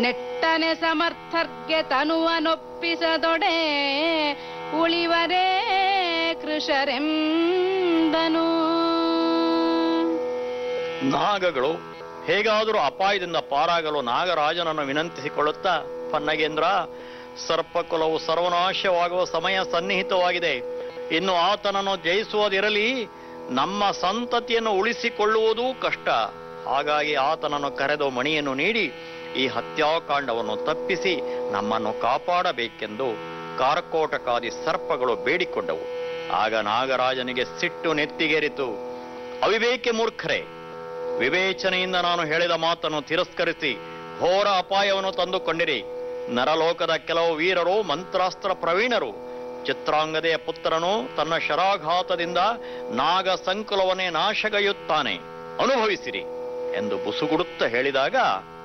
ನೆಟ್ಟನೆ ಸಮರ್ಥರ್ಗೆ ತನುವನೊಪ್ಪಿಸದೊಡೆ ಉಳಿವರೇ ಕೃಷರೆಂದನು ನಾಗಗಳು ಹೇಗಾದರೂ ಅಪಾಯದಿಂದ ಪಾರಾಗಲು ನಾಗರಾಜನನ್ನು ವಿನಂತಿಸಿಕೊಳ್ಳುತ್ತಾ ಪನ್ನಗೇಂದ್ರ ಸರ್ಪಕುಲವು ಸರ್ವನಾಶವಾಗುವ ಸಮಯ ಸನ್ನಿಹಿತವಾಗಿದೆ ಇನ್ನು ಆತನನ್ನು ಜಯಿಸುವುದಿರಲಿ ನಮ್ಮ ಸಂತತಿಯನ್ನು ಉಳಿಸಿಕೊಳ್ಳುವುದೂ ಕಷ್ಟ ಹಾಗಾಗಿ ಆತನನ್ನು ಕರೆದು ಮಣಿಯನ್ನು ನೀಡಿ ಈ ಹತ್ಯಾಕಾಂಡವನ್ನು ತಪ್ಪಿಸಿ ನಮ್ಮನ್ನು ಕಾಪಾಡಬೇಕೆಂದು ಕಾರ್ಕೋಟಕಾದಿ ಸರ್ಪಗಳು ಬೇಡಿಕೊಂಡವು ಆಗ ನಾಗರಾಜನಿಗೆ ಸಿಟ್ಟು ನೆತ್ತಿಗೇರಿತು ಅವಿವೇಕೆ ಮೂರ್ಖರೇ ವಿವೇಚನೆಯಿಂದ ನಾನು ಹೇಳಿದ ಮಾತನ್ನು ತಿರಸ್ಕರಿಸಿ ಘೋರ ಅಪಾಯವನ್ನು ತಂದುಕೊಂಡಿರಿ ನರಲೋಕದ ಕೆಲವು ವೀರರು ಮಂತ್ರಾಸ್ತ್ರ ಪ್ರವೀಣರು ಚಿತ್ರಾಂಗದೆಯ ಪುತ್ರನು ತನ್ನ ಶರಾಘಾತದಿಂದ ನಾಗ ಸಂಕುಲವನ್ನೇ ನಾಶಗೈಯುತ್ತಾನೆ ಅನುಭವಿಸಿರಿ ಎಂದು ಬುಸುಗುಡುತ್ತ ಹೇಳಿದಾಗ